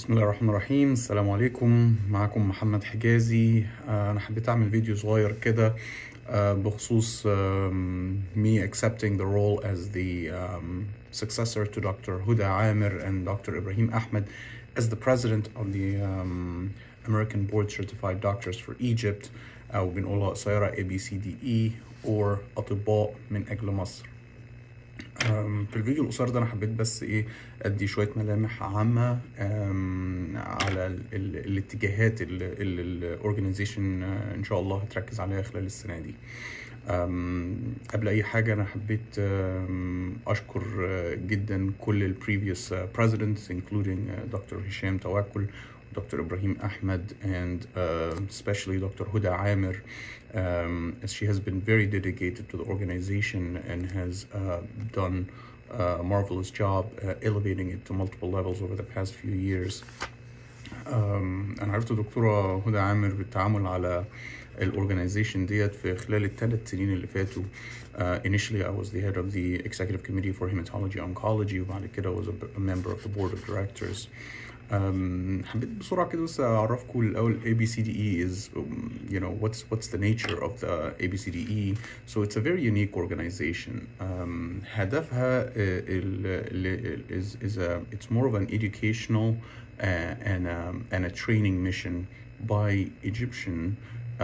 بسم الله الرحمن الرحيم السلام عليكم معكم محمد حجازي آه، انا حبيت اعمل فيديو صغير كده آه، بخصوص um, me accepting the role as the um, successor to Dr. Huda Amir and Dr. Ibrahim Ahmed as the president of the um, American Board Certified Doctors for Egypt أو بنقولها قصيرة ABCDE or أطباء من أجل مصر أم، في الفيديو القصير ده انا حبيت بس ايه ادي شويه ملامح عامه أم، على ال ال الاتجاهات اللي الاورجنايزيشن ان شاء الله هتركز عليها خلال السنه دي أم، قبل اي حاجه انا حبيت أم، اشكر أه، جدا كل ال previous uh, presidents including uh, Dr. هشام توكل Dr. Ibrahim Ahmed and uh, especially Dr. Huda Amir um, as she has been very dedicated to the organization and has uh, done a marvelous job uh, elevating it to multiple levels over the past few years. Um, انا عرفت دكتوره هدى عامر بالتعامل على الاورجنايزيشن ديت في خلال الثلاث سنين اللي فاتوا uh, initially I was the head of the executive committee for hematology oncology وبعد كده was a, a member of the board of directors um, حبيت بسرعة كده بس أعرفكم الأول ABCDE is um, you know what's what's the nature of the ABCDE so it's a very unique organization um, هدفها uh, ال, ال, is is a it's more of an educational uh, and um, and a training mission by Egyptian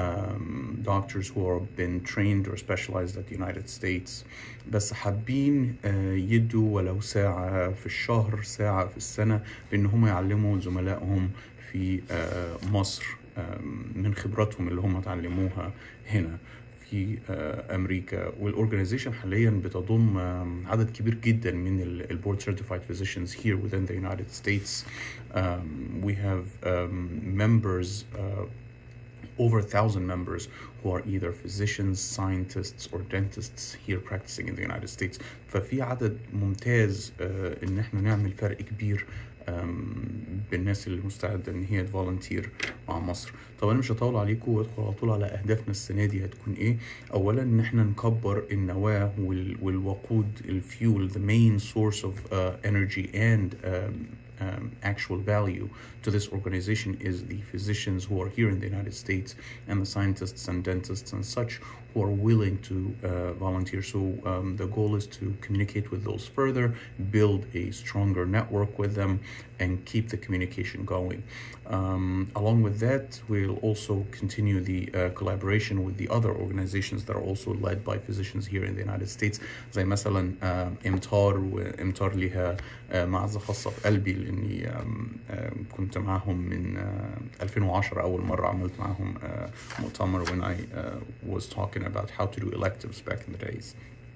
um, doctors who have been trained or specialized at the United States بس حابين uh, يدوا ولو ساعة في الشهر ساعة في السنة بإن هم يعلموا زملائهم في uh, مصر um, من خبراتهم اللي هم اتعلموها هنا في uh, امريكا والاورجنايزيشن حاليا بتضم um, عدد كبير جدا من البورد certified physicians here within the United States um, we have um, members uh, over a thousand members who are either physicians, scientists, or dentists here practicing in the United States. ففي عدد ممتاز آه، ان احنا نعمل فرق كبير آم، بالناس اللي مستعدة ان هي تفولنتير مع مصر. طب انا مش هطول عليكم وادخل على طول على اهدافنا السنة دي هتكون ايه؟ اولا ان احنا نكبر النواة وال- والوقود الفيول the main source of uh, energy and um, um, actual value to this organization is the physicians who are here in the United States and the scientists and dentists and such who are willing to uh, volunteer. So um, the goal is to communicate with those further, build a stronger network with them, and keep the communication going. Um, along with that, we'll also continue the uh, collaboration with the other organizations that are also led by physicians here in the United States زي مثلا uh, امتار وامتار لها uh, معزة خاصة في قلبي لاني um, uh, كنت معاهم من uh, 2010 اول مرة عملت معاهم uh, مؤتمر when I uh, was talking about how to do electives back in the days.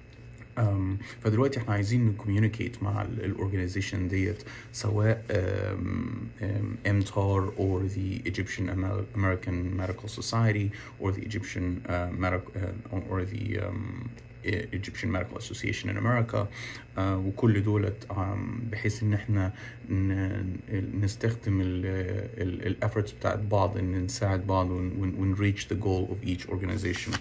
Um, فدلوقتي احنا عايزين نكوميونيكيت مع الاورجنايزيشن ديت سواء um, um, MTAR or the Egyptian Amer- American Medical Society or the Egyptian uh, medic- uh, or the um, E- Egyptian Medical Association in America uh, وكل دولت um, بحيث ان احنا ن- نستخدم الافورتس بتاعت بعض ان نساعد بعض ون reach the goal of each organization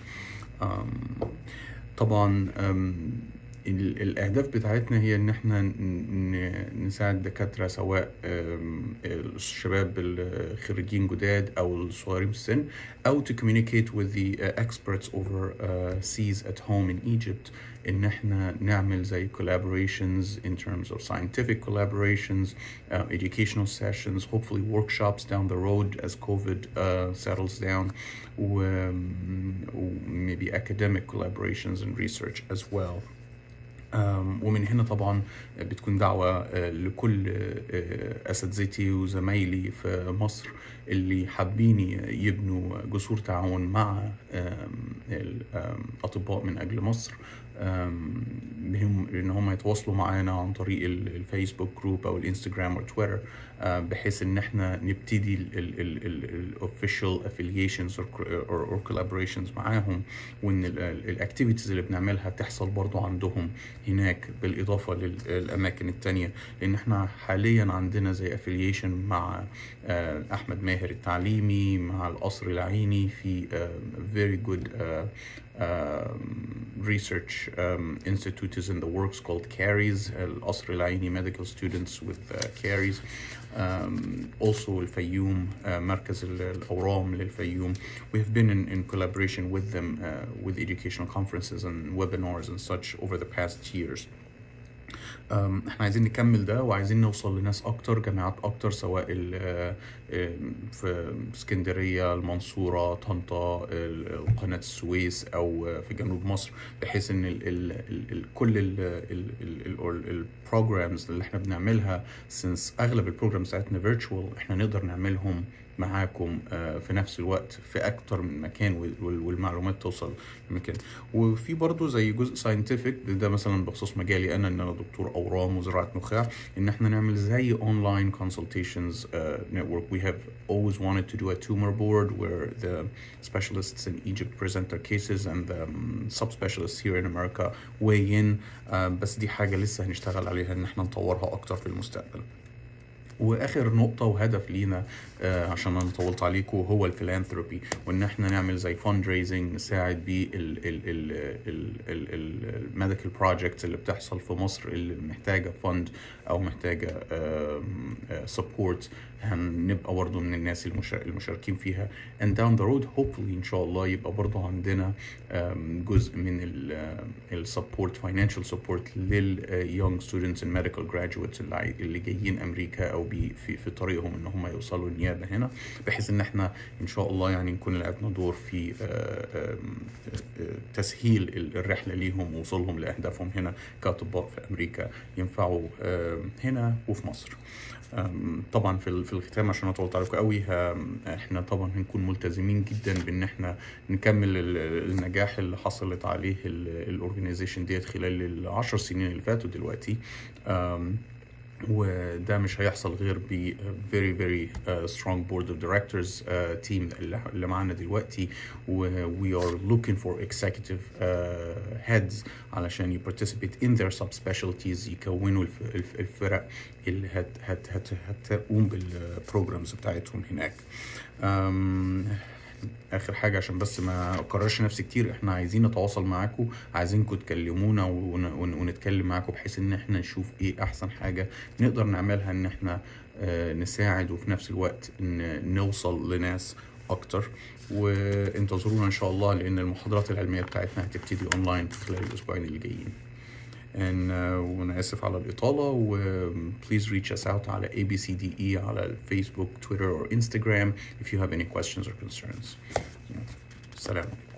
um, طبعا أم، ال- الأهداف بتاعتنا هي إن إحنا ن- ن- نساعد دكاترة سواء أم، الشباب الخريجين جداد أو الصغيرين في السن أو to communicate with the uh, experts overseas at home in Egypt إن إحنا نعمل زي collaborations in terms of scientific collaborations, uh, educational sessions, hopefully workshops down the road as COVID uh, settles down, و, و maybe academic collaborations and research as well. Um, ومن هنا طبعا بتكون دعوة آه، لكل آه، أساتذتي وزمايلي في مصر اللي حابين يبنوا جسور تعاون مع آم، الأطباء من أجل مصر آم، بهم إن هم يتواصلوا معانا عن طريق ال- الفيسبوك جروب أو الانستجرام أو تويتر آه، بحيث إن إحنا نبتدي ال official affiliations or, or, or collaborations معاهم وإن الأكتيفيتيز اللي بنعملها تحصل برضو عندهم هناك بالإضافة للأماكن التانية لأن إحنا حاليا عندنا زي affiliation مع آه، أحمد ماهر التعليمي مع القصر العيني في آه، very good آه، um, research um, institute is in the works called CARIES, القصر العيني medical students with uh, CARIES. Um, also الفيوم uh, مركز ال- الأورام للفيوم. We have been in, in collaboration with them uh, with educational conferences and webinars and such over the past years. أم، احنا عايزين نكمل ده وعايزين نوصل لناس اكتر جامعات اكتر سواء ال- أم، في اسكندريه المنصوره طنطا ال- قناه السويس او في جنوب مصر بحيث ان ال ال ال ال كل البروجرامز اللي احنا بنعملها since اغلب البروجرامز بتاعتنا فيرتشوال احنا نقدر نعملهم معاكم آه، في نفس الوقت في اكتر من مكان وال- وال- والمعلومات توصل لمكان وفي برضو زي جزء ساينتفك ده مثلا بخصوص مجالي انا ان انا دكتور اورام وزراعه نخاع ان احنا نعمل زي اونلاين consultations uh, network we have always wanted to do a tumor board where the specialists in Egypt present their cases and the um, subspecialists here in America weigh in uh, بس دي حاجه لسه هنشتغل عليها ان احنا نطورها اكتر في المستقبل واخر نقطه وهدف لينا آه، عشان انا طولت عليكم هو الفيلانثروبي وان احنا نعمل زي فند ريزنج نساعد بيه الميديكال بروجكتس اللي بتحصل في مصر اللي محتاجه فند او محتاجه سبورت هنبقى برضه من الناس المشا- المشاركين فيها and down the road hopefully ان شاء الله يبقى برضه عندنا آم، جزء من السبورت financial support لل uh, young students and medical graduates اللي, عاي- اللي جايين امريكا او بي في, في طريقهم ان هم يوصلوا النيابه هنا بحيث ان احنا ان شاء الله يعني نكون لعبنا دور في آه، آم، آه، آه، تسهيل ال- الرحله ليهم ووصولهم لاهدافهم هنا كاطباء في امريكا ينفعوا آم، هنا وفي مصر أم، طبعا في ال- في الختام عشان انا طولت عليكم قوي هم- احنا طبعا هنكون ملتزمين جدا بان احنا نكمل ال- النجاح اللي حصلت عليه الاورجنايزيشن ديت خلال العشر سنين اللي فاتوا دلوقتي أم، وده مش هيحصل غير ب very very uh, strong board of directors uh, team اللي اللي معانا دلوقتي و we are looking for executive uh, heads علشان ي participate in their subspecialties يكونوا الف- الف- الفرق اللي هت هت هت هتقوم بالبروجرامز بتاعتهم هناك. Um, اخر حاجه عشان بس ما اكررش نفسي كتير احنا عايزين نتواصل معاكم عايزينكم تكلمونا ون- ون- ونتكلم معاكم بحيث ان احنا نشوف ايه احسن حاجه نقدر نعملها ان اححنا آه، نساعد وفي نفس الوقت ان نوصل لناس اكتر وانتظرونا ان شاء الله لان المحاضرات العلميه بتاعتنا هتبتدي اونلاين في خلال الاسبوعين اللي جايين and, uh, وانا اسف على الاطاله و please reach us out على ABCDE على الفيسبوك تويتر or Instagram if you have any questions or concerns. سلام